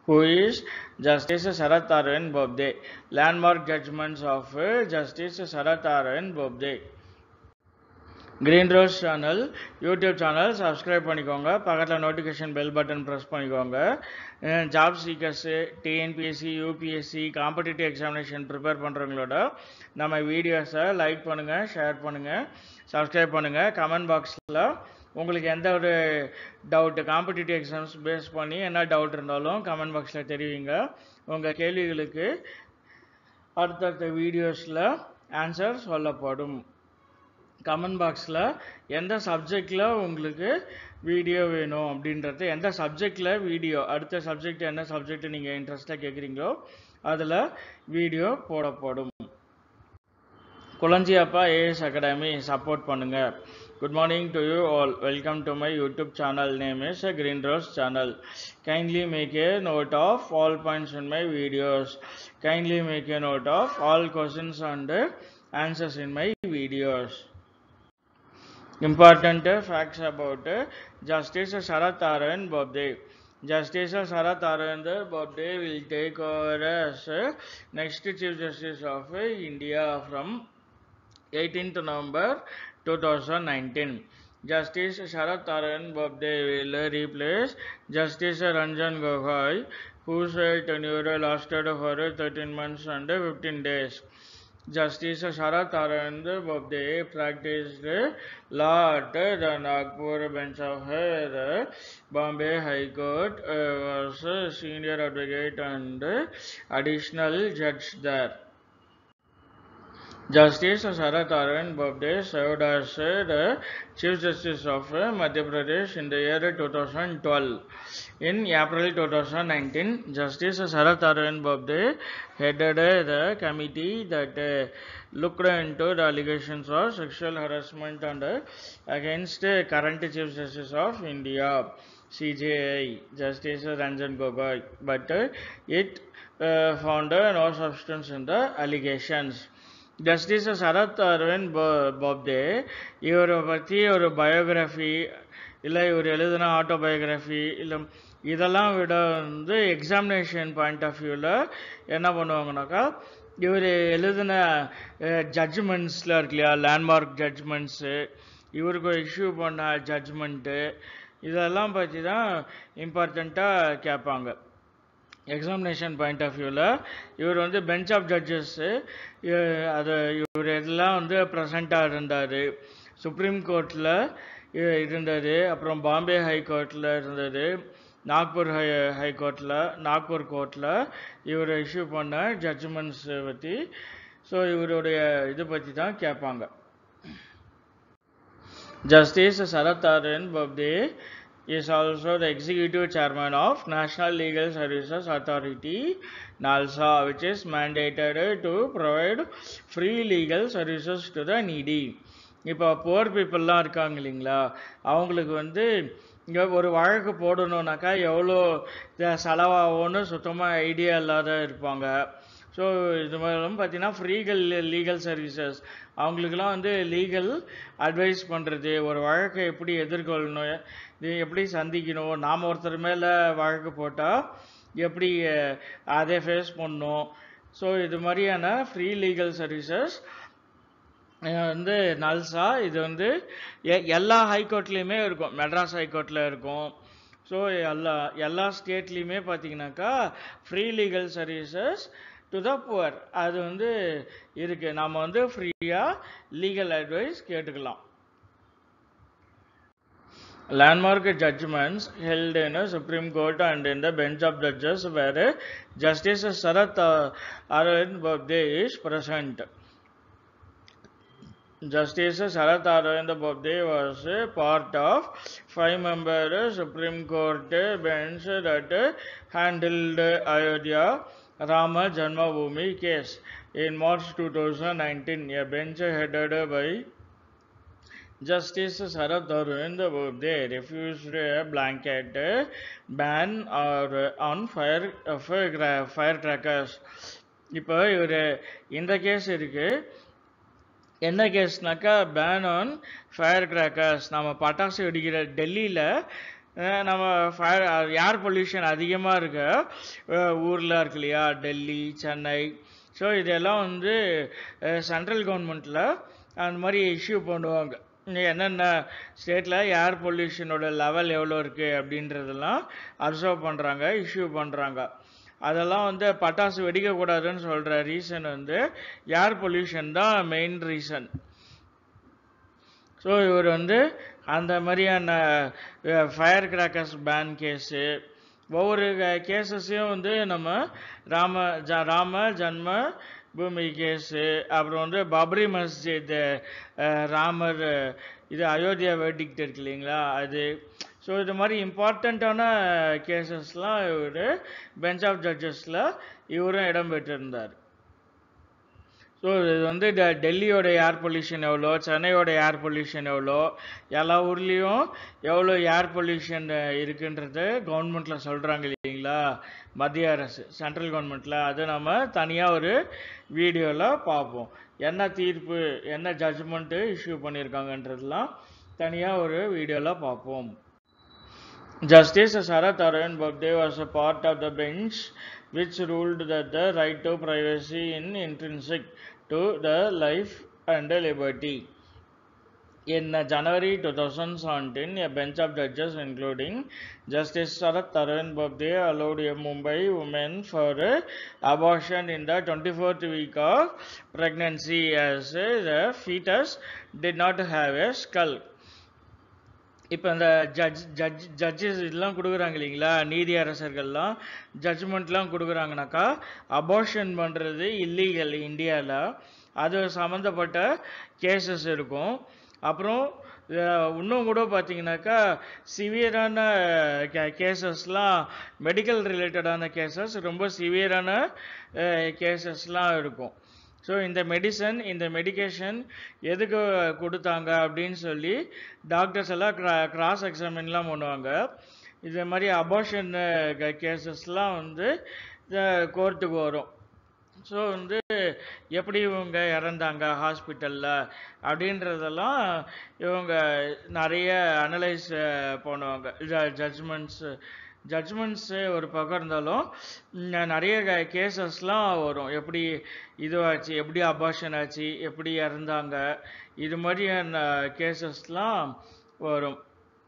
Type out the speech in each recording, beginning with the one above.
who is Justice Sarath Arvind Bobde. Landmark judgments of uh, Justice Sarath Arvind Bobde. Green Rose channel YouTube channel subscribe பண்ணிக்கோங்க பக்கத்தில் notification bell button press பண்ணிக்கோங்க job seekers TNPSC UPSC competitive examination prepare பண்ணுறவங்களோட நம்ம வீடியோஸை like பண்ணுங்கள் share பண்ணுங்கள் subscribe பண்ணுங்கள் comment பாக்ஸில் உங்களுக்கு எந்த ஒரு டவுட்டு காம்படிட்டிவ் எக்ஸாம்ஸ் பேஸ் பண்ணி என்ன டவுட் இருந்தாலும் கமெண்ட் பாக்ஸில் தெரிவிங்க உங்கள் கேள்விகளுக்கு அடுத்தடுத்த வீடியோஸில் ஆன்சர் சொல்லப்படும் கமெண்ட் பாக்ஸில் எந்த சப்ஜெக்டில் உங்களுக்கு வீடியோ வேணும் அப்படின்றது எந்த சப்ஜெக்டில் வீடியோ அடுத்த சப்ஜெக்ட் என்ன சப்ஜெக்ட் நீங்கள் இன்ட்ரெஸ்ட்டாக கேட்குறீங்களோ அதில் வீடியோ போடப்படும் குளஞ்சியப்பா ஏஎஸ் அகாடமி சப்போர்ட் பண்ணுங்கள் good morning to you all welcome to my YouTube channel name is Green Rose channel kindly make a note of all points in my videos kindly make a note of all questions and answers in my videos important uh, facts about uh, Justice Sarath Arvind Bobde. Justice Sarath Arvind Bobde will take over as uh, next Chief Justice of uh, India from 18th November 2019. Justice Sarath Arvind Bobde will uh, replace Justice Ranjan Gogoi, whose uh, tenure lasted for uh, 13 months and uh, 15 days. Justice Sharath Arvind Bobde practiced law at the Nagpur bench of the Bombay High Court, uh, was a senior advocate and additional judge there. Justice Sharath Arvind Bobde served as the Chief Justice of Madhya Pradesh in the year 2012. In April 2019, Justice Sharath Arvind Bobde headed the committee that uh, looked into the allegations of sexual harassment and uh, against uh, current Chief Justice of India, CJI, Justice Ranjan Gogoi, but uh, it uh, found uh, no substance in the allegations. Justice Sarath Arvind Bobde இவரை பற்றி ஒரு biography இல்லை இவர் எழுதின autobiography இல்லை இதெல்லாம் விட வந்து எக்ஸாமினேஷன் பாயிண்ட் ஆஃப் வியூவில் என்ன பண்ணுவாங்கனாக்கா இவர் எழுதின ஜட்ஜ்மெண்ட்ஸில் இருக்கு இல்லையா லேண்ட்மார்க் ஜட்ஜ்மெண்ட்ஸு இவருக்கு இஷ்யூ பண்ண ஜட்ஜ்மெண்ட்டு இதெல்லாம் பற்றி தான் இம்பார்ட்டண்ட்டாக கேட்பாங்க எக்ஸாமினேஷன் பாயிண்ட் ஆஃப் வியூவில் இவர் வந்து பெஞ்ச் ஆஃப் ஜட்ஜஸ்ஸு அது இவர் எல்லாம் வந்து ப்ரெசண்ட்டாக இருந்தார் சுப்ரீம் கோர்ட்டில் இருந்தது அப்புறம் பாம்பே ஹை கோர்ட்டில் இருந்தது நாக்பூர் ஹை ஹை கோர்ட்டில் நாக்பூர் கோர்ட்டில் இவர் இஷ்யூ பண்ண ஜட்ஜ்மெண்ட்ஸ் பற்றி ஸோ இவருடைய இது பற்றி தான் கேட்பாங்க justice Sarath Arvind Bobde is also the executive chairman of National Legal Services Authority NALSA which is mandated to provide free legal services to the needy இப்போ புவர் பீப்புளெலாம் இருக்காங்க இல்லைங்களா அவங்களுக்கு வந்து இங்கே ஒரு வழக்கு போடணுன்னாக்கா எவ்வளோ செலவாகும்னு சுத்தமாக ஐடியா இல்லாத இருப்பாங்க ஸோ இது மாதிரிலாம் பார்த்தீங்கன்னா ஃப்ரீகள் லீகல் சர்வீசஸ் அவங்களுக்குலாம் வந்து லீகல் அட்வைஸ் பண்ணுறது ஒரு வழக்கை எப்படி எதிர்கொள்ளணும் இது எப்படி சந்திக்கணும் நாம் ஒருத்தர் மேலே வழக்கு போட்டால் எப்படி அதை ஃபேஸ் பண்ணணும் ஸோ இது மாதிரியான ஃப்ரீ லீகல் சர்வீசஸ் வந்து நல்சா இது வந்து எல்லா ஹைகோர்ட்லேயுமே இருக்கும் மெட்ராஸ் ஹைகோர்ட்டில் இருக்கும் ஸோ எல்லா எல்லா ஸ்டேட்லேயுமே பார்த்தீங்கன்னாக்கா free legal services to the poor அது வந்து இருக்குது நம்ம வந்து ஃப்ரீயாக லீகல் அட்வைஸ் கேட்டுக்கலாம் landmark judgments held in a Supreme Court and in the bench of judges where Justice Sarath Arvind Bobde is present. Justice Sarath Arvind Bobde was part of five-member Supreme Court bench that handled Ayodhya Rama Janmabhoomi case in March 2019. A bench headed by Justice Sarath Arvind Bobde refused a blanket ban or on fire fire firecrackers. இப்போ இவர் இந்த case இருக்கு என்ன கேஸ்னாக்கா ban on fire crackers நம்ம பட்டாசு வெடிக்கிற டெல்லியில் அஹ் நம்ம ஃபயர் ஏர் பொல்யூஷன் அதிகமாக இருக்க ஊரில் இருக்கு இல்லையா டெல்லி சென்னை ஸோ இதெல்லாம் வந்து சென்ட்ரல் கவர்மெண்ட்டில் அந்த மாதிரி இஷ்யூ பண்ணுவாங்க இங்க என்னென்ன ஸ்டேட்டில் ஏர் பொல்யூஷனோட லெவல் எவ்வளோ இருக்குது அப்படின்றதெல்லாம் அப்சர்வ் பண்ணுறாங்க இஷ்யூ பண்ணுறாங்க அதெல்லாம் வந்து பட்டாசு வெடிக்கக்கூடாதுன்னு சொல்கிற ரீசன் வந்து ஏர் பொல்யூஷன் தான் மெயின் ரீசன் ஸோ இவர் வந்து அந்த மாதிரியான ஃபயர் கிராக்கர்ஸ் பேன் கேஸு ஒவ்வொரு கேசஸையும் வந்து நம்ம ராம ஜ ராம ஜன்ம பூமி கேஸு அப்புறம் வந்து பப்ரி மஸ்ஜித் அஹ், ராமர் இது அயோத்தியா வெர்டிக்ட் இருக்கு இல்லைங்களா அது ஸோ இது மாதிரி இம்பார்ட்டண்ட்டான கேசஸ்லாம் இவர் பெஞ்ச் ஆஃப் ஜட்ஜஸில் இவரும் இடம் பெற்றிருந்தார் ஸோ இது வந்து டெ- டெல்லியோட ஏர் பொல்யூஷன் எவ்வளோ சென்னையோட ஏர் பொல்யூஷன் எவ்வளோ எல்லா ஊர்லேயும் எவ்வளோ ஏர் பொல்யூஷன் இருக்குன்றது கவர்மெண்ட்டில் சொல்கிறாங்க இல்லைங்களா மத்திய அரசு சென்ட்ரல் கவர்மெண்ட்டில் அதை நம்ம தனியாக ஒரு வீடியோவில் பார்ப்போம் என்ன தீர்ப்பு என்ன ஜட்ஜ்மெண்ட்டு இஷ்யூ பண்ணியிருக்காங்கன்றதெல்லாம் தனியாக ஒரு வீடியோவில் பார்ப்போம் Justice Sarath Arvind Bobde was a part of the bench which ruled that the right to privacy is intrinsic to the life and liberty. In uh, January 2017, a bench of judges, including Justice Sarath Arvind Bobde, allowed a Mumbai woman for uh, abortion in the 24th week of pregnancy as uh, the fetus did not have a skull. இப்போ இந்த judge judge judges இதெல்லாம் கொடுக்குறாங்க இல்லைங்களா நீதி அரசர்கள்லாம் ஜட்ஜ்மெண்ட்லாம் கொடுக்குறாங்கனாக்கா abortion பண்ணுறது illegal இந்தியாவில் அது சம்மந்தப்பட்ட கேசஸ் இருக்கும் அப்புறம் அஹ், இன்னும் கூட பார்த்தீங்கன்னாக்கா சிவியரான கே கேசஸ்லாம் மெடிக்கல் ரிலேட்டடான கேசஸ் ரொம்ப சிவியரான கேசஸ்லாம் இருக்கும் ஸோ இந்த மெடிசன் இந்த மெடிகேஷன் எதுக்கு கொடுத்தாங்க அப்படின்னு சொல்லி டாக்டர்ஸ் எல்லாம் கிரா கிராஸ் எக்ஸாமின்லாம் பண்ணுவாங்க இது மாதிரி அபார்ஷன் கேசஸ்லாம் வந்து கோர்ட்டுக்கு வரும் ஸோ வந்து எப்படி இவங்க இறந்தாங்க ஹாஸ்பிட்டலில் அப்படின்றதெல்லாம் இவங்க நிறைய அனலைஸ் பண்ணுவாங்க ஜட்ஜ்மெண்ட்ஸ் ஜட்ஜ்மெண்ட்ஸு ஒரு பக்கம் இருந்தாலும் ம், நிறைய கேசஸ்லாம் வரும் எப்படி இதுவாச்சு எப்படி அபார்ஷன் ஆச்சு எப்படி இறந்தாங்க இது மாதிரியான கேசஸ்லாம் வரும்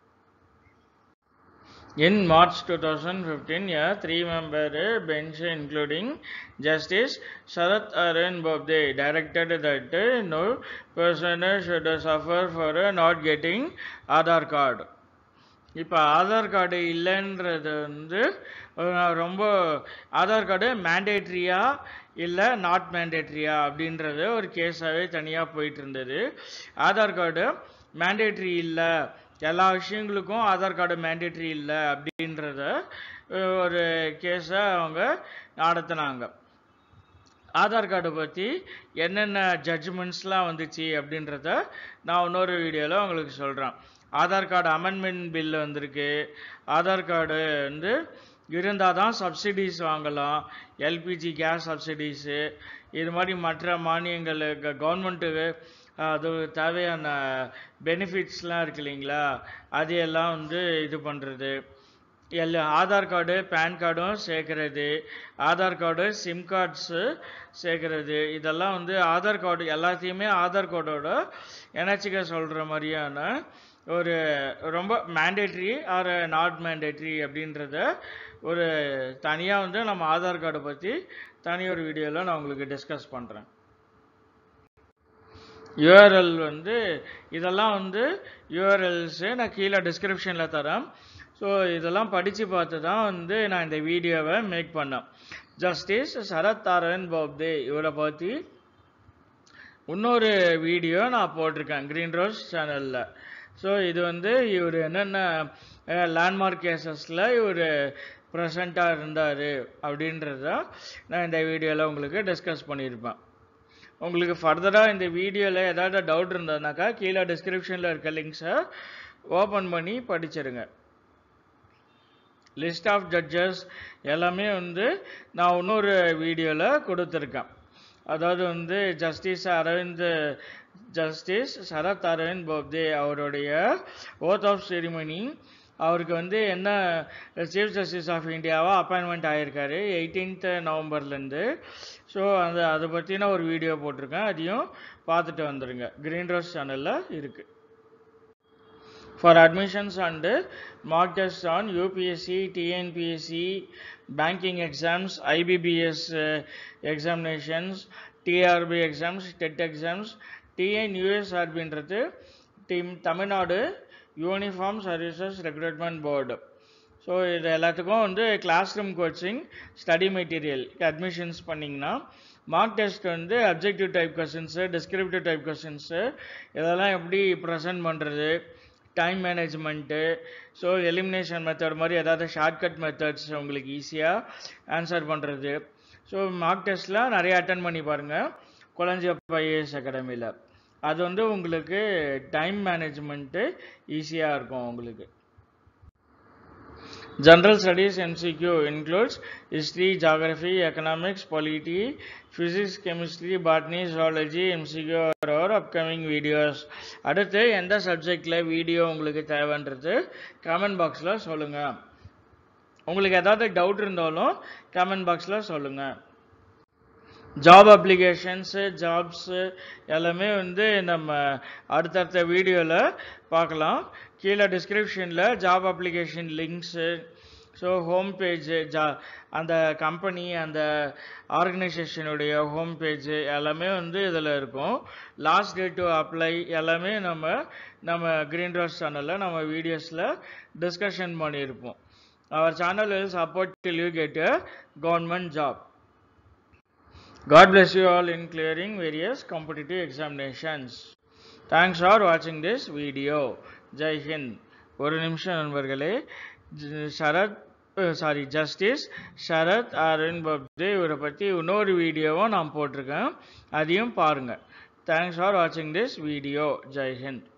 In March 2015, a three-member bench including Justice Sharath Arvind Bobde directed that uh, no person should suffer for uh, not getting Aadhaar card. இப்போ ஆதார் கார்டு இல்லைன்றது வந்து அஹ், ரொம்ப ஆதார் கார்டு மேண்டேட்ரியா இல்லை நாட் மேண்டேட்ரியா அப்படின்றது ஒரு கேஸாகவே தனியாக போயிட்டு இருந்தது ஆதார் கார்டு மேண்டேட்ரி இல்லை எல்லா விஷயங்களுக்கும் ஆதார் கார்டு மேண்டேட்ரி இல்லை அப்படின்றத அஹ், ஒரு கேஸை அவங்க நடத்தினாங்க ஆதார் கார்டை பற்றி என்னென்ன ஜட்ஜ்மெண்ட்ஸ்லாம் வந்துச்சு அப்படின்றத நான் இன்னொரு வீடியோவில் உங்களுக்கு சொல்கிறேன் ஆதார் கார்டு அமெண்ட்மெண்ட் பில் வந்திருக்கு ஆதார் கார்டு வந்து இருந்தால் தான் சப்சிடிஸ் வாங்கலாம் எல்பிஜி கேஸ் சப்சிடிஸு இது மாதிரி மற்ற மானியங்கள் கவர்மெண்ட்டுக்கு அது தேவையான பெனிஃபிட்ஸ்லாம் இருக்கு இல்லைங்களா அது எல்லாம் வந்து இது பண்ணுறது எல்லா ஆதார் கார்டு பேன் கார்டும் சேர்க்கறது ஆதார் கார்டு சிம் கார்ட்ஸு சேர்க்கறது இதெல்லாம் வந்து ஆதார் கார்டு எல்லாத்தையுமே ஆதார் கார்டோட இணைச்சிக்க சொல்கிற மாதிரியான ஒரு ரொம்ப மேண்டேட்ரி ஆர் நாட் மேண்டேட்ரி அப்படின்றத ஒரு தனியாக வந்து நம்ம ஆதார் கார்டை பற்றி தனி ஒரு வீடியோவில் நான் உங்களுக்கு டிஸ்கஸ் பண்ணுறேன் யூஆர்எல் வந்து இதெல்லாம் வந்து யூஆர்எல்ஸு நான் கீழே டிஸ்கிரிப்ஷனில் தரேன் ஸோ இதெல்லாம் படித்து பார்த்து தான் வந்து நான் இந்த வீடியோவை மேக் பண்ணேன் ஜஸ்டிஸ் சரத் அரவிந்த் பாப்தே இவரை பற்றி இன்னொரு வீடியோ நான் போட்டிருக்கேன் க்ரீன் ரோஸ் சேனலில் ஸோ இது வந்து இவர் என்னென்ன லேண்ட்மார்க் கேசஸில் இவர் ப்ரெசண்ட்டாக இருந்தார் அப்படின்றத நான் இந்த வீடியோவில் உங்களுக்கு டிஸ்கஸ் பண்ணியிருப்பேன் உங்களுக்கு ஃபர்தராக இந்த வீடியோவில் ஏதாவது டவுட் இருந்ததுனாக்கா கீழே டிஸ்கிரிப்ஷனில் இருக்க லிங்க்ஸை ஓப்பன் பண்ணி படிச்சிருங்க லிஸ்ட் ஆஃப் ஜட்ஜஸ் எல்லாமே வந்து நான் இன்னொரு வீடியோவில் கொடுத்துருக்கேன் அதாவது வந்து ஜஸ்டிஸ் அரவிந்த் ஜஸ்டிஸ் சரத் அரவிந்த் போப்தே அவருடைய ஓத் ஆஃப் செரிமனி அவருக்கு வந்து என்ன சீஃப் ஜஸ்டிஸ் ஆஃப் இந்தியாவாக அப்பாயின்மெண்ட் ஆகியிருக்காரு எயிட்டீன்த் நவம்பர்லேருந்து ஸோ அந்த அதை பற்றின ஒரு வீடியோ போட்டிருக்கேன் அதையும் பார்த்துட்டு வந்துடுங்க க்ரீன் ரோஸ் சேனலில் இருக்குது for admissions and mark test on UPSC TNPSC banking exams IBPS examinations TRB exams TET exams TN யூஎஸ்ஆர்பின்றது team Tamil Nadu uniform services recruitment board so இது எல்லாத்துக்கும் வந்து classroom coaching study material admissions பண்ணிங்கன்னா mark test வந்து objective type questions descriptive type questions இதெல்லாம் எப்படி present பண்ணுறது time management so elimination method மாதிரி ஏதாவது ஷார்ட்கட் மெத்தட்ஸ் உங்களுக்கு ஈஸியாக ஆன்சர் பண்ணுறது ஸோ மார்க் டெஸ்ட்லாம் நிறைய அட்டன் பண்ணி பாருங்கள் குழந்தையப்ப ஐஏஎஸ் அகாடமியில் அது வந்து உங்களுக்கு டைம் மேனேஜ்மெண்ட்டு ஈஸியாக இருக்கும் உங்களுக்கு General studies MCQ includes history, geography, economics, polity, physics, chemistry, botany, zoology, MCQ are our upcoming videos. அடுத்து எந்த சப்ஜெக்டில் வீடியோ உங்களுக்கு தேவைன்றது கமெண்ட் பாக்ஸில் சொல்லுங்கள் உங்களுக்கு ஏதாவது டவுட் இருந்தாலும் கமெண்ட் பாக்ஸில் சொல்லுங்கள் ஜாப் அப்ளிகேஷன்ஸு ஜாப்ஸு எல்லாமே வந்து நம்ம அடுத்தடுத்த வீடியோவில் பார்க்கலாம் கீழே டிஸ்கிரிப்ஷனில் job application links so home page ஜா அந்த கம்பெனி அந்த ஆர்கனைசேஷனுடைய ஹோம் பேஜு எல்லாமே வந்து இதில் இருக்கும் லாஸ்ட் டேட் டு அப்ளை எல்லாமே நம்ம நம்ம க்ரீன் ரோஸ் சேனலில் நம்ம வீடியோஸில் டிஸ்கஷன் பண்ணியிருப்போம் அவர் channel will support till you get a government job. God bless you all in clearing various competitive examinations. Thanks for watching this video. Jai Hind ஒரு நிமிஷம் நண்பர்களே ஜ- சரத் சாரி ஜஸ்டிஸ் சரத் அருண் பப்தே இவரை பற்றி இன்னொரு வீடியோவும் நான் போட்டிருக்கேன் அதையும் பாருங்கள் தேங்க்ஸ் ஃபார் வாட்சிங் திஸ் வீடியோ ஜெய் ஹிந்த்